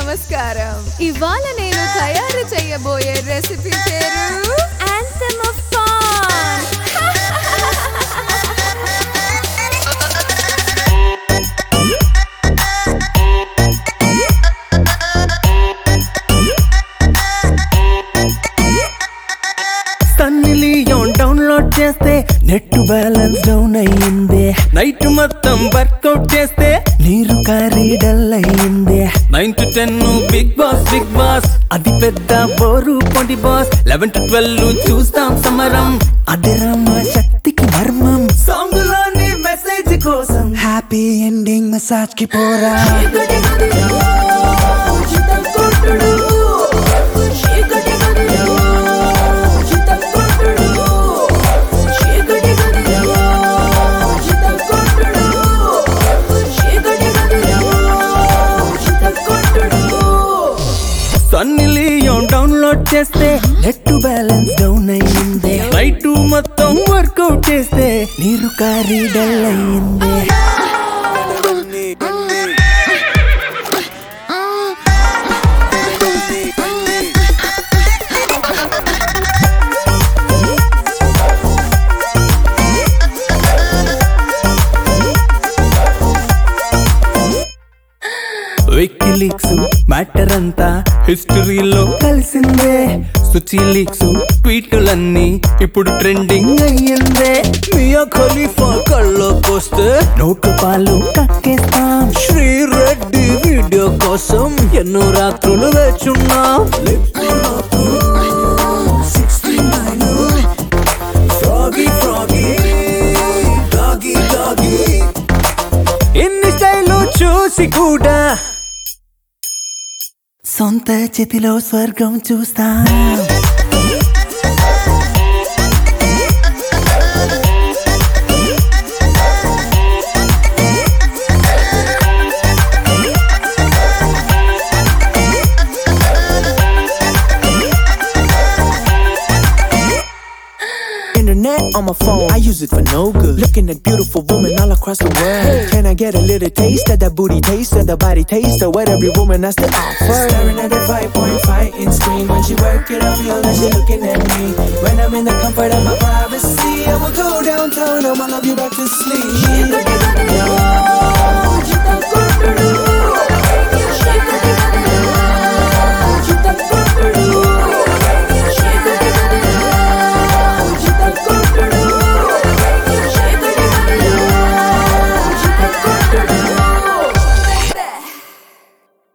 నమస్కారం ఇవాళ నేను తయారు చేయబోయే రెసిపీ పేరు Anthem of Fun. Sunny Leone download చేస్తే నెట్ బ్యాలెన్స్ డౌన్ అయ్యింది నైట్ మొత్తం వర్కౌట్ చేస్తే నీరు కారి డల్ అయ్యింది nine to ten Bigg Boss Bigg Boss అది పెద్ద బోరు పొడి బాస్ లెవెన్ టు ట్వెల్వ్ చూస్తాం సమరం అదిరా మా శక్తికి మర్మం సాంగ్ లోని మెసేజ్ కోసం హ్యాపీ ఎండింగ్ మసాజ్ కి పోరా సన్నీ లియోన్ డౌన్లోడ్ చేస్తే నెట్ బ్యాలెన్స్ డౌన్ అయ్యింది నైట్ మొత్తం వర్కౌట్ చేస్తే నీరు కారి డల్ అయ్యింది వికీలీక్స్ మ్యాటర్ అంతా హిస్టరీలో కలిసిందే సుచి లీక్స్ ట్వీటులన్నీ ఇప్పుడు ట్రెండింగ్ అయ్యిందే మియా ఖలీఫా కళ్ళకొస్తే నోటు పాలు కక్కేస్తాం శ్రీ రెడ్డి వీడియో కోసం ఎన్నో రాత్రులు వేచున్నాం ఫ్రాగీ ఫ్రాగీ డాగీ డాగీ ఎన్ని స్టైలు చూసి కూడా సొంత చేతిలో స్వర్గం చూస్తా Internet on my phone, I use it for no good. Looking at beautiful women all across the world. Can I get a little taste of that booty taste of the body taste of what every woman has to offer? Staring at that 5.5 inch screen. When she work it, I feel that she looking at me. When I'm in the comfort of my privacy, I will go downtown, I'ma love you back to sleep.